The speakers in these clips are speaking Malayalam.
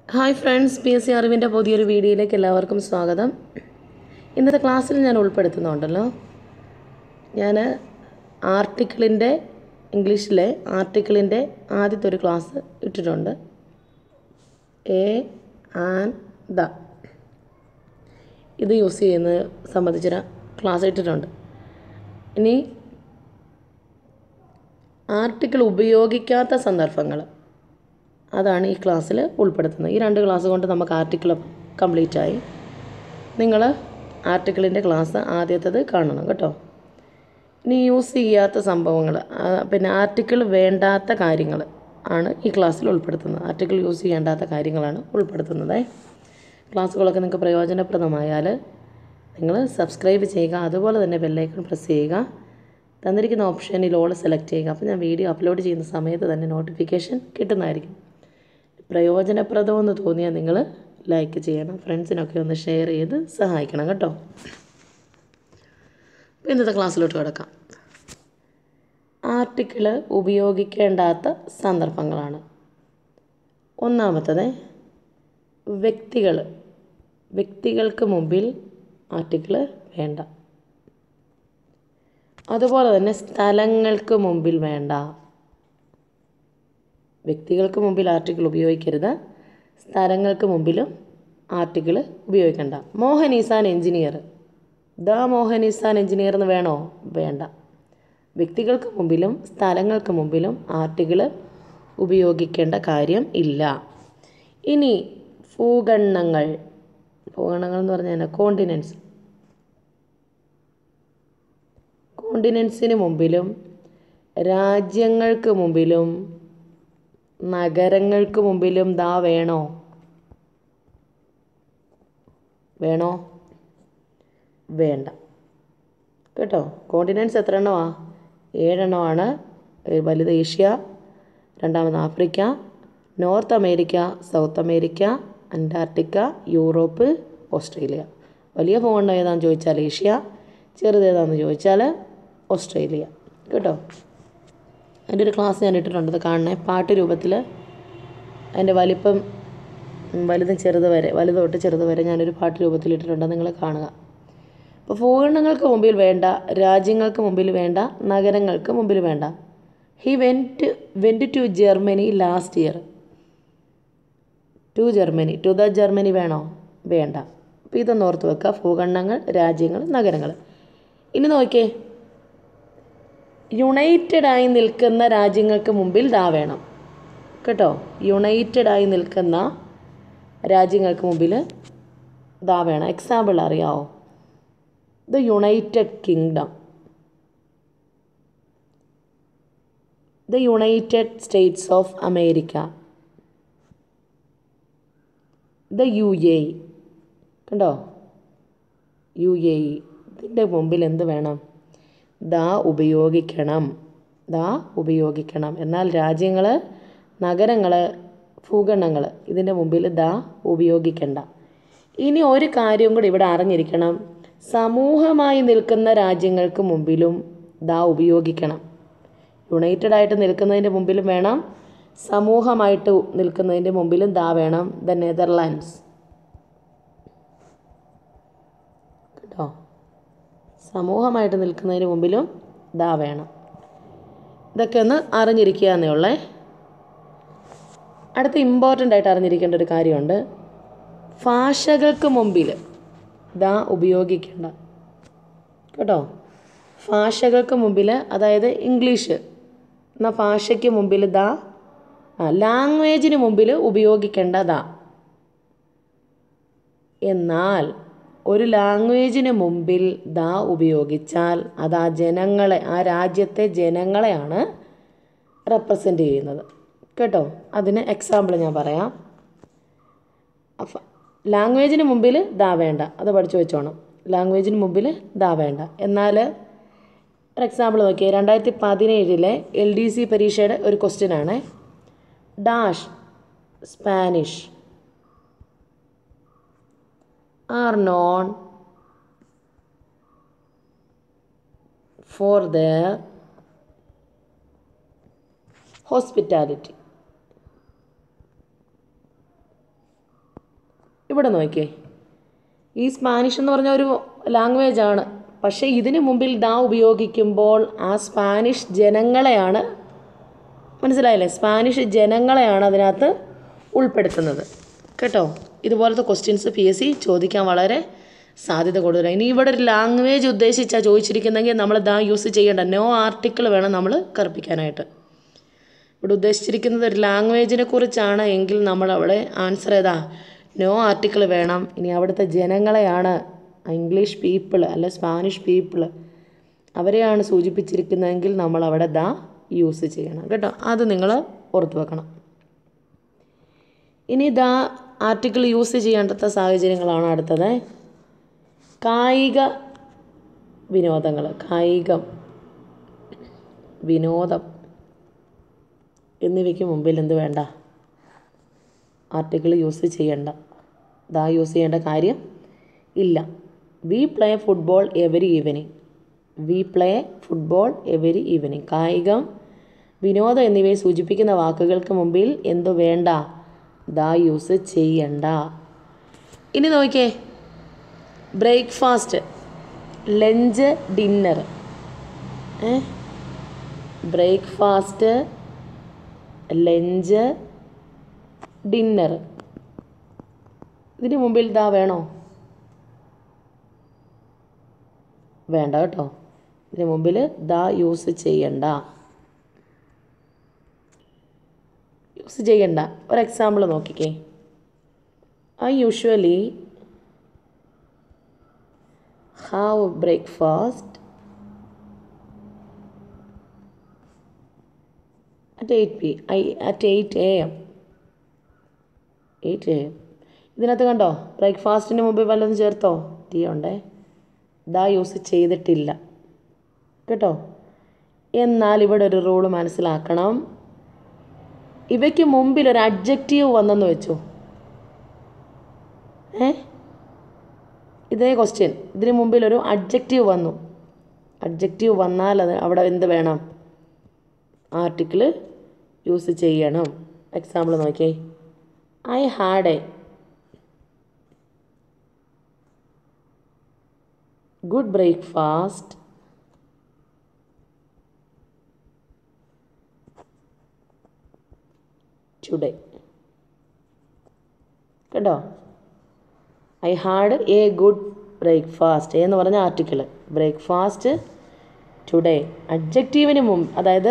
hi friends P S C അറിവിൻ്റെ പുതിയൊരു വീഡിയോയിലേക്ക് എല്ലാവർക്കും സ്വാഗതം ഇന്നത്തെ ക്ലാസ്സിൽ ഞാൻ ഉൾപ്പെടുത്തുന്നുണ്ടല്ലോ ഞാൻ ആർട്ടിക്കിളിൻ്റെ ഇംഗ്ലീഷിലെ ആർട്ടിക്കിളിൻ്റെ ആദ്യത്തെ ഒരു ക്ലാസ് ഇട്ടിട്ടുണ്ട് എ ആൻഡ് ദ ഇത് യൂസ് ചെയ്യുന്നത് സംബന്ധിച്ചൊരു ക്ലാസ് ഇട്ടിട്ടുണ്ട് ഇനി ആർട്ടിക്കിൾ ഉപയോഗിക്കാത്ത സന്ദർഭങ്ങൾ അതാണ് ഈ ക്ലാസ്സിൽ ഉൾപ്പെടുത്തുന്നത് ഈ രണ്ട് ക്ലാസ് കൊണ്ട് നമുക്ക് ആർട്ടിക്കിൾ കംപ്ലീറ്റ് ആയി നിങ്ങൾ ആർട്ടിക്കിളിൻ്റെ ക്ലാസ് ആദ്യത്തേത് കാണണം കേട്ടോ ഇനി യൂസ് ചെയ്യാത്ത സംഭവങ്ങൾ പിന്നെ ആർട്ടിക്കിൾ വേണ്ടാത്ത കാര്യങ്ങൾ ആണ് ഈ ക്ലാസ്സിൽ ഉൾപ്പെടുത്തുന്നത് ആർട്ടിക്കിൾ യൂസ് ചെയ്യേണ്ടാത്ത കാര്യങ്ങളാണ് ഉൾപ്പെടുത്തുന്നത് ക്ലാസ്സുകളൊക്കെ നിങ്ങൾക്ക് പ്രയോജനപ്രദമായാൽ നിങ്ങൾ സബ്സ്ക്രൈബ് ചെയ്യുക അതുപോലെ തന്നെ ബെല്ലൈക്കൺ പ്രസ് ചെയ്യുക തന്നിരിക്കുന്ന ഓപ്ഷനിൽ ഓൾ സെലക്ട് ചെയ്യുക അപ്പോൾ ഞാൻ വീഡിയോ അപ്ലോഡ് ചെയ്യുന്ന സമയത്ത് തന്നെ നോട്ടിഫിക്കേഷൻ കിട്ടുന്നതായിരിക്കും പ്രയോജനപ്രദമെന്ന് തോന്നിയാൽ നിങ്ങൾ ലൈക്ക് ചെയ്യണം ഫ്രണ്ട്സിനൊക്കെ ഒന്ന് ഷെയർ ചെയ്ത് സഹായിക്കണം കേട്ടോ അപ്പോൾ ഇന്നത്തെ ക്ലാസ്സിലോട്ട് കിടക്കാം ആർട്ടിക്കിൾ ഉപയോഗിക്കേണ്ടാത്ത സന്ദർഭങ്ങളാണ് ഒന്നാമത്തത് വ്യക്തികൾ വ്യക്തികൾക്ക് മുമ്പിൽ ആർട്ടിക്കിൾ വേണ്ട അതുപോലെ തന്നെ സ്ഥലങ്ങൾക്ക് മുമ്പിൽ വേണ്ട വ്യക്തികൾക്ക് മുമ്പിൽ ആർട്ടിക്കിൾ ഉപയോഗിക്കരുത് സ്ഥലങ്ങൾക്ക് മുമ്പിലും ആർട്ടിക്കിൾ ഉപയോഗിക്കണ്ട Mohan is an engineer the Mohan is an engineer എന്ന് വേണോ വേണ്ട വ്യക്തികൾക്ക് മുമ്പിലും സ്ഥലങ്ങൾക്ക് മുമ്പിലും ആർട്ടിക്കിൾ ഉപയോഗിക്കേണ്ട കാര്യം ഇല്ല ഇനി ഭൂഖണ്ഡങ്ങൾ ഭൂഖണ്ഡങ്ങൾ എന്ന് പറഞ്ഞാൽ കോണ്ടിനെൻസ് കോണ്ടിനെൻസിന് മുമ്പിലും രാജ്യങ്ങൾക്ക് മുമ്പിലും നഗരങ്ങൾക്ക് മുമ്പിലും ദാ വേണോ വേണോ വേണ്ട കേട്ടോ കോണ്ടിനെൻസ് എത്ര എണ്ണമാ ഏഴെണ്ണമാണ് വലുത് ഏഷ്യ രണ്ടാമത് Africa North America South America Antarctica Europe Australia വലിയ ഭൂഖണ്ഡം ഏതാണെന്ന് ചോദിച്ചാൽ ഏഷ്യ ചെറുതേതാണെന്ന് ചോദിച്ചാൽ ഓസ്ട്രേലിയ കേട്ടോ അതിൻ്റെ ഒരു ക്ലാസ് ഞാൻ ഇട്ടിട്ടുണ്ട് അത് കാണണേ പാട്ട് രൂപത്തിൽ അതിൻ്റെ വലിപ്പം വലുതും ചെറുത് വരെ വലുത് തൊട്ട് ചെറുത് വരെ ഞാനൊരു പാട്ട് രൂപത്തിൽ ഇട്ടിട്ടുണ്ട് നിങ്ങൾ കാണുക അപ്പോൾ ഭൂഖണ്ഡങ്ങൾക്ക് മുമ്പിൽ വേണ്ട രാജ്യങ്ങൾക്ക് മുമ്പിൽ വേണ്ട നഗരങ്ങൾക്ക് മുമ്പിൽ വേണ്ട he went went to Germany last year to Germany to the Germany വേണോ വേണ്ട അപ്പോൾ ഇതൊന്ന് ഓർത്ത് വെക്കുക ഭൂഖണ്ഡങ്ങൾ രാജ്യങ്ങൾ നഗരങ്ങൾ ഇനി നോക്കിയേ യുണൈറ്റഡ് ആയി നിൽക്കുന്ന രാജ്യങ്ങൾക്ക് മുമ്പിൽ ദാ വേണം കേട്ടോ യുണൈറ്റഡ് ആയി നിൽക്കുന്ന രാജ്യങ്ങൾക്ക് മുമ്പിൽ ദാ വേണം എക്സാമ്പിൾ അറിയാവോ the United Kingdom the United States of America the U A കണ്ടോ യു എ ഇതിൻ്റെ മുമ്പിൽ എന്ത് വേണം ദാ ഉപയോഗിക്കണം ദാ ഉപയോഗിക്കണം എന്നാൽ രാജ്യങ്ങൾ നഗരങ്ങൾ ഭൂഖണ്ഡങ്ങൾ ഇതിൻ്റെ മുമ്പിൽ ദാ ഉപയോഗിക്കണ്ട ഇനി ഒരു കാര്യം കൂടി ഇവിടെ അറിഞ്ഞിരിക്കണം സമൂഹമായി നിൽക്കുന്ന രാജ്യങ്ങൾക്ക് മുമ്പിലും ദാ ഉപയോഗിക്കണം യുണൈറ്റഡ് ആയിട്ട് നിൽക്കുന്നതിൻ്റെ മുമ്പിലും വേണം സമൂഹമായിട്ട് നിൽക്കുന്നതിൻ്റെ മുമ്പിലും ദാ വേണം ദ നെതർലാൻഡ്സ് കേട്ടോ സമൂഹമായിട്ട് നിൽക്കുന്നതിന് മുമ്പിലും ദാ വേണം ഇതൊക്കെ ഒന്ന് അറിഞ്ഞിരിക്കുക എന്നേ ഉള്ളേ അടുത്ത ഇമ്പോർട്ടൻ്റ് ആയിട്ട് അറിഞ്ഞിരിക്കേണ്ട ഒരു കാര്യമുണ്ട് ഭാഷകൾക്ക് മുമ്പിൽ ദാ ഉപയോഗിക്കേണ്ട കേട്ടോ ഭാഷകൾക്ക് മുമ്പിൽ അതായത് ഇംഗ്ലീഷ് എന്ന ഭാഷയ്ക്ക് മുമ്പിൽ ദാ ലാംഗ്വേജിന് മുമ്പിൽ ഉപയോഗിക്കേണ്ട ദാ എന്നാൽ ഒരു ലാംഗ്വേജിന് മുമ്പിൽ ദാ ഉപയോഗിച്ചാൽ അത് ആ ജനങ്ങളെ ആ രാജ്യത്തെ ജനങ്ങളെയാണ് റെപ്രസെൻ്റ് ചെയ്യുന്നത് കേട്ടോ അതിന് എക്സാമ്പിൾ ഞാൻ പറയാം ലാംഗ്വേജിന് മുമ്പിൽ ദാ വേണ്ട അത് പഠിച്ചു വെച്ചോണം ലാംഗ്വേജിന് മുമ്പിൽ ദാ വേണ്ട എന്നാൽ ഒരു എക്സാമ്പിൾ നോക്കിയേ രണ്ടായിരത്തി പതിനേഴിലെ എൽ ഡി സി പരീക്ഷയുടെ ഒരു ക്വസ്റ്റ്യൻ ആണ് dash Spanish are known for their hospitality ഇവിടെ നോക്കിയേ ഈ സ്പാനിഷ് എന്ന് പറഞ്ഞ ഒരു ലാംഗ്വേജ് ആണ് പക്ഷേ ഇതിന് മുമ്പിൽ ദാ ഉപയോഗിക്കുമ്പോൾ ആ സ്പാനിഷ് ജനങ്ങളെയാണ് മനസ്സിലായില്ലേ സ്പാനിഷ് ജനങ്ങളെയാണ് അതിനകത്ത് ഉൾപ്പെടുത്തുന്നത് കേട്ടോ ഇതുപോലത്തെ ക്വസ്റ്റ്യൻസ് പി എസ് സി ചോദിക്കാൻ വളരെ സാധ്യത കൂടുതലാണ് ഇനി ഇവിടെ ഒരു ലാംഗ്വേജ് ഉദ്ദേശിച്ചാണ് ചോദിച്ചിരിക്കുന്നെങ്കിൽ നമ്മൾ ദാ യൂസ് ചെയ്യേണ്ട നോ ആർട്ടിക്കിൾ വേണം നമ്മൾ കറുപ്പിക്കാനായിട്ട് ഇവിടെ ഉദ്ദേശിച്ചിരിക്കുന്നത് ഒരു ലാംഗ്വേജിനെ കുറിച്ചാണ് എങ്കിൽ നമ്മൾ അവിടെ ആൻസർ ഏതാ നോ ആർട്ടിക്കിൾ വേണം ഇനി അവിടുത്തെ ജനങ്ങളെയാണ് ഇംഗ്ലീഷ് പീപ്പിൾ അല്ലെ സ്പാനിഷ് പീപ്പിൾ അവരെയാണ് സൂചിപ്പിച്ചിരിക്കുന്നതെങ്കിൽ നമ്മൾ അവിടെ ദാ യൂസ് ചെയ്യണം കേട്ടോ അത് നിങ്ങൾ ഓർത്ത് വെക്കണം ഇനി ദാ ആർട്ടിക്കിൾ യൂസ് ചെയ്യേണ്ടാത്ത സാഹചര്യങ്ങളാണ് അടുത്തത് കായിക വിനോദങ്ങൾ കായികം വിനോദം എന്നിവയ്ക്ക് മുമ്പിൽ എന്ത് വേണ്ട ആർട്ടിക്കിൾ യൂസ് ചെയ്യണ്ട ദാ യൂസ് ചെയ്യേണ്ട കാര്യം ഇല്ല we play football every evening we play football every evening കായികം വിനോദം എന്നിവയെ സൂചിപ്പിക്കുന്ന വാക്കുകൾക്ക് മുമ്പിൽ എന്തു വേണ്ട ദാ യൂസ് ചെയ്യണ്ട ഇനി നോക്കിയേ breakfast lunch dinner a breakfast lunch dinner ഇതിന് മുമ്പിൽ ഇതാ വേണോ വേണ്ട കേട്ടോ ഇതിന് മുമ്പിൽ ദാ യൂസ് ചെയ്യണ്ട യൂസ് ചെയ്യണ്ട ഒരു എക്സാമ്പിൾ നോക്കിക്കേ I usually have breakfast at eight P I at eight A M eight A M ഇതിനകത്ത് കണ്ടോ ബ്രേക്ക്ഫാസ്റ്റിന് മുമ്പ് വല്ലതും ചേർത്തോ ടീ ഉണ്ടേ ദാ യൂസ് ചെയ്തിട്ടില്ല കേട്ടോ എന്നാൽ ഇവിടെ ഒരു റൂള് മനസ്സിലാക്കണം ഇവയ്ക്ക് മുമ്പിൽ ഒരു അഡ്ജക്റ്റീവ് വന്നെന്ന് വെച്ചു ഏ ഇതേ ക്വസ്റ്റ്യൻ ഇതിന് മുമ്പിൽ ഒരു അഡ്ജക്റ്റീവ് വന്നു അഡ്ജക്റ്റീവ് വന്നാൽ അത് അവിടെ എന്ത് വേണം ആർട്ടിക്കിൾ യൂസ് ചെയ്യണം എക്സാമ്പിൾ നോക്കിയേ I had a good breakfast today കേട്ടോ I had a good breakfast എന്ന് പറഞ്ഞ ആർട്ടിക്കിൾ ബ്രേക്ക്ഫാസ്റ്റ് ടുഡേ അഡ്ജക്റ്റീവിന് മുമ്പ് അതായത്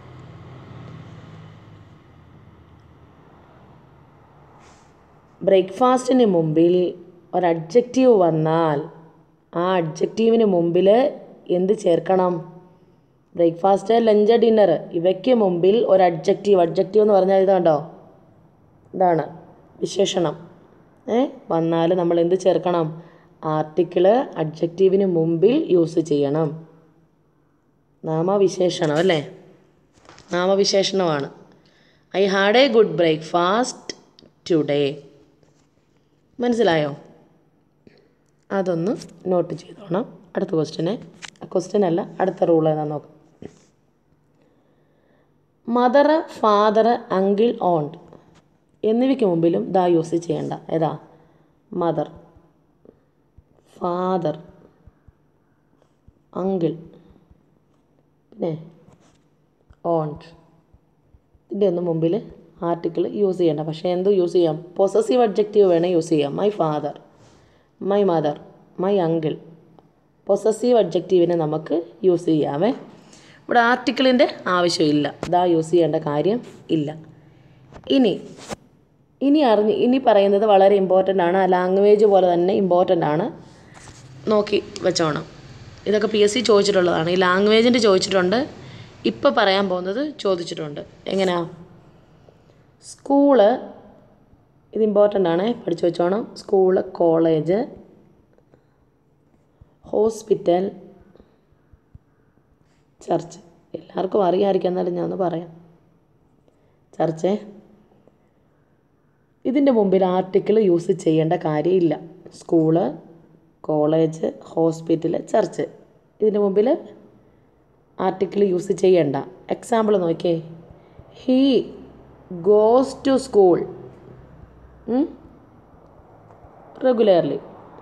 ബ്രേക്ക്ഫാസ്റ്റിന് മുമ്പിൽ ഒരു അഡ്ജക്റ്റീവ് വന്നാൽ ആ അഡ്ജക്റ്റീവിന് മുമ്പിൽ എന്ത് ചേർക്കണം ബ്രേക്ക്ഫാസ്റ്റ് ലഞ്ച് ഡിന്നർ ഇവയ്ക്ക് മുമ്പിൽ ഒരു അഡ്ജക്റ്റീവ് അഡ്ജക്റ്റീവ് എന്ന് പറഞ്ഞാൽ ഇത് കണ്ടോ ഇതാണ് വിശേഷണം ഏ വന്നാൽ നമ്മൾ എന്ത് ചേർക്കണം ആർട്ടിക്കിള് അഡ്ജക്റ്റീവിന് മുമ്പിൽ യൂസ് ചെയ്യണം നാമവിശേഷണം അല്ലേ നാമവിശേഷണമാണ് I had a good breakfast today മനസ്സിലായോ അതൊന്ന് നോട്ട് ചെയ്തോണം അടുത്ത ക്വസ്റ്റ്യന് ക്വസ്റ്റ്യൻ അല്ല അടുത്ത റൂൾ ഏതാ നോക്കാം മദർ ഫാദർ അങ്കിൾ ഓണ്ട് എന്നിവയ്ക്ക് മുമ്പിലും ദാ യൂസ് ചെയ്യേണ്ട ഏതാ മദർ ഫാദർ അങ്കിൾ പിന്നെ ഓണ്ട് ഇതിൻ്റെ ഒന്നും മുമ്പിൽ ആർട്ടിക്കിൾ യൂസ് ചെയ്യേണ്ട പക്ഷേ എന്ത് യൂസ് ചെയ്യാം പൊസസീവ് അഡ്ജക്റ്റീവ് വേണേൽ യൂസ് ചെയ്യാം my father my mother my uncle possessive അഡ്ജക്റ്റീവിനെ നമുക്ക് യൂസ് ചെയ്യാമേ ഇവിടെ ആർട്ടിക്കിളിൻ്റെ ആവശ്യമില്ല ഇതാ യൂസ് ചെയ്യേണ്ട കാര്യം ഇല്ല ഇനി ഇനി അറിഞ്ഞ് ഇനി പറയുന്നത് വളരെ ഇമ്പോർട്ടൻ്റ് ആണ് ആ ലാംഗ്വേജ് പോലെ തന്നെ ഇമ്പോർട്ടൻ്റ് ആണ് നോക്കി വെച്ചോണം ഇതൊക്കെ പി എസ് സി ചോദിച്ചിട്ടുള്ളതാണ് ഈ ലാംഗ്വേജിൻ്റെ ചോദിച്ചിട്ടുണ്ട് ഇപ്പോൾ പറയാൻ പോകുന്നത് ചോദിച്ചിട്ടുണ്ട് എങ്ങനെയാ സ്കൂള് ഇത് ഇമ്പോർട്ടൻ്റ് ആണ് പഠിച്ചു വെച്ചോണം സ്കൂള് കോളേജ് ഹോസ്പിറ്റൽ ചർച്ച് എല്ലാവർക്കും അറിയാമായിരിക്കും എന്നാലും ഞാൻ ഒന്ന് പറയാം ചർച്ചേ ഇതിൻ്റെ മുമ്പിൽ ആർട്ടിക്കിൾ യൂസ് ചെയ്യേണ്ട കാര്യമില്ല സ്കൂള് കോളേജ് ഹോസ്പിറ്റൽ ചർച്ച് ഇതിൻ്റെ മുമ്പിൽ ആർട്ടിക്കിൾ യൂസ് ചെയ്യണ്ട എക്സാമ്പിൾ നോക്കിയേ he goes to school regularly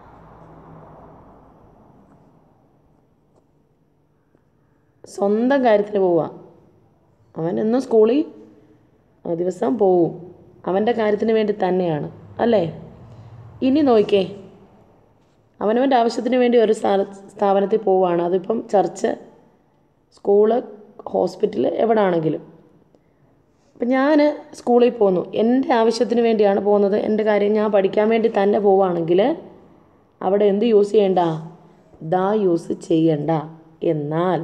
സ്വന്തം കാര്യത്തിന് പോവുക അവൻ എന്നും സ്കൂളിൽ ദിവസം പോവും അവൻ്റെ കാര്യത്തിന് വേണ്ടി തന്നെയാണ് അല്ലേ ഇനി നോക്കിക്കേ അവനവൻ്റെ ആവശ്യത്തിന് വേണ്ടി ഒരു സ്ഥാന സ്ഥാപനത്തിൽ പോവുകയാണ് അതിപ്പം ചർച്ച് സ്കൂള് ഹോസ്പിറ്റൽ എവിടെ ആണെങ്കിലും അപ്പം ഞാൻ സ്കൂളിൽ പോന്നു എൻ്റെ ആവശ്യത്തിന് വേണ്ടിയാണ് പോകുന്നത് എൻ്റെ കാര്യം ഞാൻ പഠിക്കാൻ വേണ്ടി തന്നെ പോവുകയാണെങ്കിൽ അവിടെ എന്ത് യൂസ് ചെയ്യണ്ട ദാ യൂസ് ചെയ്യണ്ട എന്നാൽ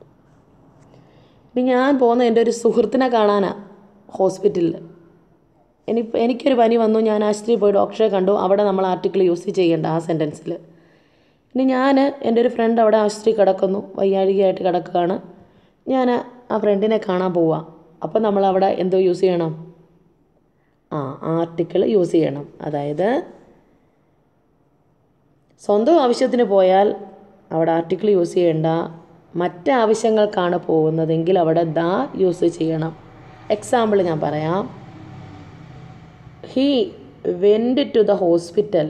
ഇനി ഞാൻ പോകുന്ന എൻ്റെ ഒരു സുഹൃത്തിനെ കാണാനാ ഹോസ്പിറ്റലിൽ എനി എനിക്കൊരു പനി വന്നു ഞാൻ ആശുപത്രിയിൽ പോയി ഡോക്ടറെ കണ്ടു അവിടെ നമ്മൾ ആർട്ടിക്കിൾ യൂസ് ചെയ്യേണ്ട ആ സെൻറ്റൻസിൽ ഇനി ഞാൻ എൻ്റെ ഒരു ഫ്രണ്ട് അവിടെ ആശുപത്രി കിടക്കുന്നു വയ്യാഴികയായിട്ട് കിടക്കുകയാണ് ഞാൻ ആ ഫ്രണ്ടിനെ കാണാൻ പോവുക അപ്പം നമ്മൾ അവിടെ എന്തോ യൂസ് ചെയ്യണം ആ ആർട്ടിക്കിൾ യൂസ് ചെയ്യണം അതായത് സ്വന്തം ആവശ്യത്തിന് പോയാൽ അവിടെ ആർട്ടിക്കിൾ യൂസ് ചെയ്യേണ്ട മറ്റ് ആവശ്യങ്ങൾക്കാണ് പോകുന്നതെങ്കിൽ അവിടെ ദ യൂസ് ചെയ്യണം എക്സാമ്പിൾ ഞാൻ പറയാം he went to the hospital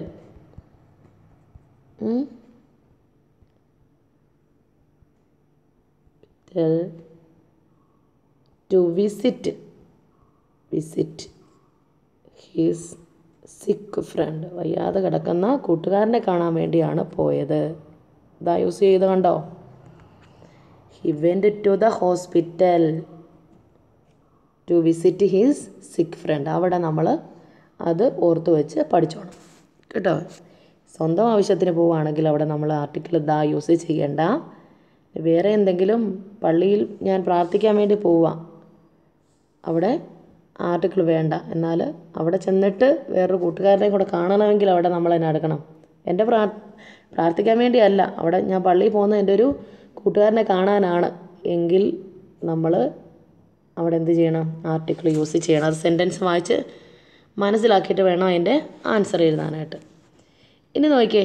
to visit visit his sick friend വയ്യാതെ കിടക്കുന്ന കൂട്ടുകാരനെ കാണാൻ വേണ്ടിയാണ് പോയത് ഇതാ യൂസ് ചെയ്ത് കണ്ടോ he went to the hospital to visit his sick friend അവിടെ നമ്മൾ അത് ഓർത്ത് വെച്ച് പഠിച്ചോണം കേട്ടോ സ്വന്തം ആവശ്യത്തിന് പോവുകയാണെങ്കിൽ അവിടെ നമ്മൾ ആർട്ടിക്കിൾ ദാ യൂസ് ചെയ്യണ്ട വേറെ എന്തെങ്കിലും പള്ളിയിൽ ഞാൻ പ്രാർത്ഥിക്കാൻ വേണ്ടി പോവുക അവിടെ ആർട്ടിക്കിൾ വേണ്ട എന്നാൽ അവിടെ ചെന്നിട്ട് വേറൊരു കൂട്ടുകാരനെയും കൂടെ കാണണമെങ്കിൽ അവിടെ നമ്മൾ തന്നെ എടുക്കണം എൻ്റെ പ്രാ പ്രാർത്ഥിക്കാൻ വേണ്ടിയല്ല അവിടെ ഞാൻ പള്ളിയിൽ പോകുന്ന എൻ്റെ ഒരു കൂട്ടുകാരനെ കാണാനാണ് എങ്കിൽ നമ്മൾ അവിടെ എന്ത് ചെയ്യണം ആർട്ടിക്കിൾ യൂസ് ചെയ്യണം അത് സെൻറ്റൻസ് വായിച്ച് മനസ്സിലാക്കിയിട്ട് വേണം അതിൻ്റെ ആൻസർ എഴുതാനായിട്ട് ഇനി നോക്കിയേ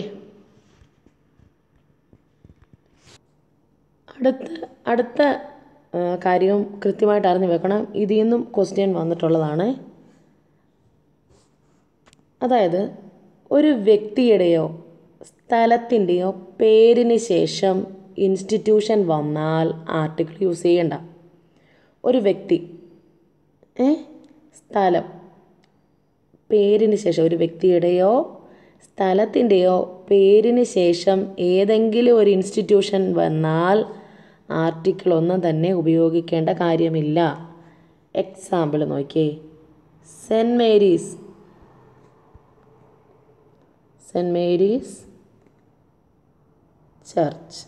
അടുത്ത അടുത്ത ആ, കാര്യം കൃത്യമായിട്ട് അറിഞ്ഞു വെക്കണം ഇതിൽ നിന്നും ക്വസ്റ്റ്യൻ വന്നിട്ടുള്ളതാണ് അതായത് ഒരു വ്യക്തിയുടെയോ സ്ഥലത്തിൻ്റെയോ പേരിന് ശേഷം ഇൻസ്റ്റിറ്റ്യൂഷൻ വന്നാൽ ആർട്ടിക്കിൾ യൂസ് ചെയ്യണ്ട ഒരു വ്യക്തി ഏ സ്ഥലം പേരിന് ശേഷം ഒരു വ്യക്തിയുടെയോ സ്ഥലത്തിൻ്റെയോ പേരിന് ശേഷം ഏതെങ്കിലും ഒരു ഇൻസ്റ്റിറ്റ്യൂഷൻ വന്നാൽ ആർട്ടിക്കിൾ ഒന്നും തന്നെ ഉപയോഗിക്കേണ്ട കാര്യമില്ല എക്സാമ്പിൾ നോക്കിയേ Saint Mary's Saint Mary's church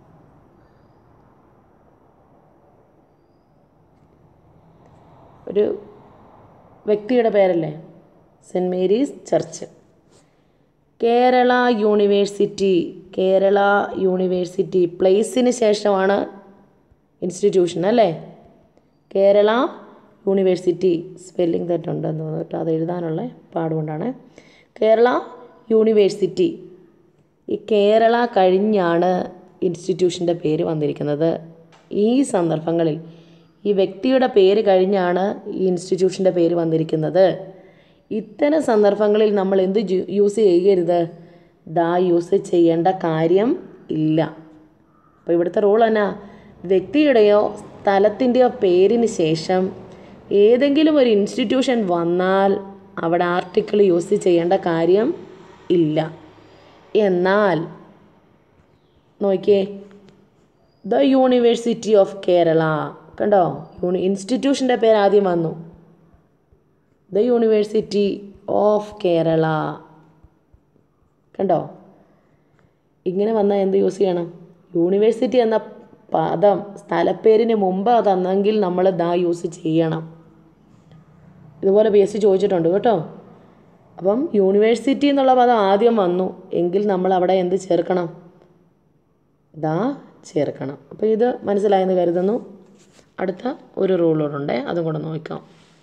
ഒരു വ്യക്തിയുടെ പേരല്ലേ Saint Mary's church Kerala university Kerala university പ്ലേസിന് ശേഷമാണ് ഇൻസ്റ്റിറ്റ്യൂഷൻ അല്ലേ കേരള യൂണിവേഴ്സിറ്റി സ്പെല്ലിംഗ് തെറ്റുണ്ടെന്ന് തോന്നുന്നു കേട്ടോ അത് എഴുതാനുള്ള പാടുകൊണ്ടാണ് കേരള യൂണിവേഴ്സിറ്റി ഈ കേരള കഴിഞ്ഞാണ് ഇൻസ്റ്റിറ്റ്യൂഷൻ്റെ പേര് വന്നിരിക്കുന്നത് ഈ സന്ദർഭങ്ങളിൽ ഈ വ്യക്തിയുടെ പേര് കഴിഞ്ഞാണ് ഈ ഇൻസ്റ്റിറ്റ്യൂഷൻ്റെ പേര് വന്നിരിക്കുന്നത് ഇത്തരം സന്ദർഭങ്ങളിൽ നമ്മൾ എന്ത് ജു- യൂസ് ചെയ്യരുത് ദാ യൂസ് ചെയ്യേണ്ട കാര്യം ഇല്ല അപ്പോൾ ഇവിടുത്തെ റൂൾ എന്നാ വ്യക്തിയുടെയോ സ്ഥലത്തിൻ്റെയോ പേരിന് ശേഷം ഏതെങ്കിലും ഒരു ഇൻസ്റ്റിറ്റ്യൂഷൻ വന്നാൽ അവിടെ ആർട്ടിക്കിൾ യൂസ് ചെയ്യേണ്ട കാര്യം ഇല്ല എന്നാൽ നോക്കിയേ ദ യൂണിവേഴ്സിറ്റി ഓഫ് കേരള കണ്ടോ യൂണി ഇൻസ്റ്റിറ്റ്യൂഷൻ്റെ പേര് ആദ്യം വന്നു ദ യൂണിവേഴ്സിറ്റി ഓഫ് കേരള കണ്ടോ ഇങ്ങനെ വന്നാൽ എന്ത് യൂസ് ചെയ്യണം യൂണിവേഴ്സിറ്റി എന്ന പദം സ്ഥലപ്പേരിന് മുമ്പ് തന്നെങ്കിൽ നമ്മൾ ദാ യൂസ് ചെയ്യണം ഇതുപോലെ പി എസ് സി ചോദിച്ചിട്ടുണ്ട് കേട്ടോ അപ്പം യൂണിവേഴ്സിറ്റി എന്നുള്ള പദം ആദ്യം വന്നു എങ്കിൽ നമ്മൾ അവിടെ എന്ത് ചേർക്കണം ദാ ചേർക്കണം അപ്പോൾ ഇത് മനസ്സിലായെന്ന് കരുതുന്നു അടുത്ത ഒരു റൂളോടുണ്ട് അതും കൂടെ നോക്കാം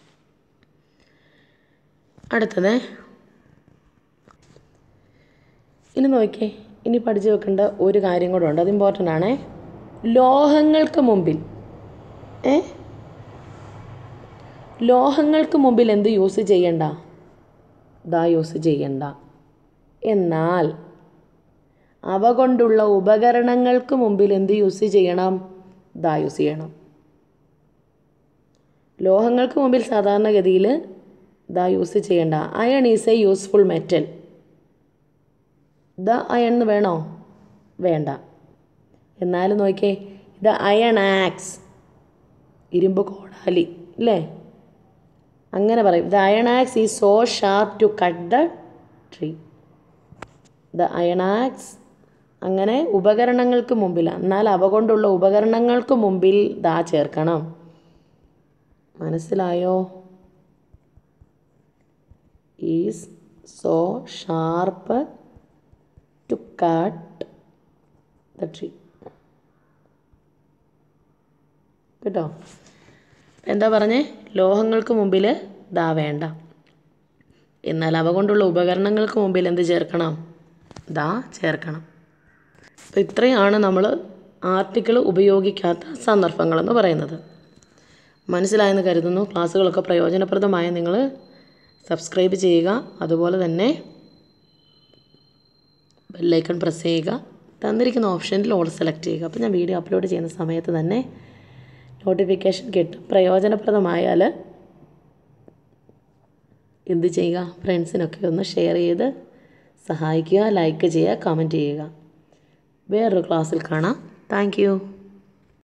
അടുത്തത് ഇനി നോക്കിയേ ഇനി പഠിച്ചു വെക്കേണ്ട ഒരു കാര്യം കൂടെ ഉണ്ട് അത് ഇമ്പോർട്ടൻ്റ് ആണേ ലോഹങ്ങൾക്ക് മുമ്പിൽ ഏ ലോഹങ്ങൾക്ക് മുമ്പിൽ എന്ത് യൂസ് ചെയ്യണ്ട ദാ യൂസ് ചെയ്യണ്ട എന്നാൽ അവ കൊണ്ടുള്ള ഉപകരണങ്ങൾക്ക് മുമ്പിൽ എന്ത് യൂസ് ചെയ്യണം ദാ യൂസ് ചെയ്യണം ലോഹങ്ങൾക്ക് മുമ്പിൽ സാധാരണഗതിയിൽ ദാ യൂസ് ചെയ്യേണ്ട iron is a useful metal the iron എന്ന് വേണോ വേണ്ട എന്നാലും നോക്കിയേ ദ അയൺ ആക്സ് ഇരുമ്പ് കോടാലി അല്ലേ അങ്ങനെ പറയും the iron axe is so sharp to cut the tree the iron axe അങ്ങനെ ഉപകരണങ്ങൾക്ക് മുമ്പിൽ എന്നാൽ അവ കൊണ്ടുള്ള ഉപകരണങ്ങൾക്ക് മുമ്പിൽ ദാ ചേർക്കണം മനസ്സിലായോ is so sharp to cut the tree കേട്ടോ എന്താ പറഞ്ഞേ ലോഹങ്ങൾക്ക് മുമ്പിൽ ദാ വേണ്ട എന്നാൽ അവ കൊണ്ടുള്ള ഉപകരണങ്ങൾക്ക് മുമ്പിൽ എന്ത് ചേർക്കണം ദാ ചേർക്കണം അപ്പോൾ ഇത്രയാണ് നമ്മൾ ആർട്ടിക്കിൾ ഉപയോഗിക്കാത്ത സന്ദർഭങ്ങളെന്ന് പറയുന്നത് മനസ്സിലായെന്ന് കരുതുന്നു ക്ലാസ്സുകളൊക്കെ പ്രയോജനപ്രദമായ നിങ്ങൾ സബ്സ്ക്രൈബ് ചെയ്യുക അതുപോലെ തന്നെ ബെല്ലൈക്കൺ പ്രസ് ചെയ്യുക തന്നിരിക്കുന്ന ഓപ്ഷനിൽ ഓൾ സെലക്ട് ചെയ്യുക അപ്പോൾ ഞാൻ വീഡിയോ അപ്ലോഡ് ചെയ്യുന്ന സമയത്ത് തന്നെ നോട്ടിഫിക്കേഷൻ കിട്ടും പ്രയോജനപ്രദമായാൽ എന്ത് ചെയ്യുക ഫ്രണ്ട്സിനൊക്കെ ഒന്ന് ഷെയർ ചെയ്ത് സഹായിക്കുക ലൈക്ക് ചെയ്യുക കമൻറ്റ് ചെയ്യുക വേറൊരു ക്ലാസ്സിൽ കാണാം താങ്ക്